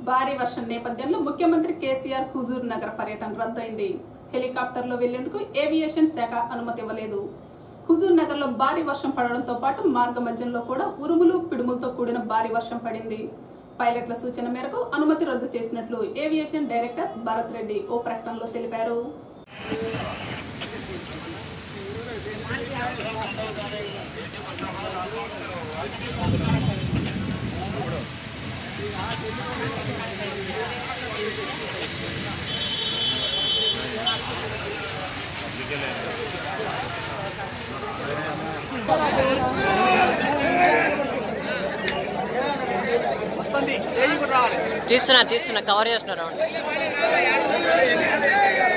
భారీ వర్షం నేపథ్యంలో ముఖ్యమంత్రి కేసీఆర్ హుజూర్ నగర్ పర్యటన రద్దయింది హెలికాప్టర్లో వెళ్లేందుకు ఏవియేషన్ శాఖ అనుమతి ఇవ్వలేదు హుజూర్ నగర్ లో భారీ వర్షం పడడంతో పాటు మార్గ మధ్యంలో కూడా ఉరుములు పిడుములతో కూడిన భారీ వర్షం పడింది పైలట్ల సూచన మేరకు అనుమతి రద్దు చేసినట్లు ఏవియేషన్ డైరెక్టర్ భరత్ రెడ్డి ఓ ప్రకటనలో తెలిపారు తీస్తున్నా తీస్తున్నా కవర్ చేస్తున్నా రౌండ్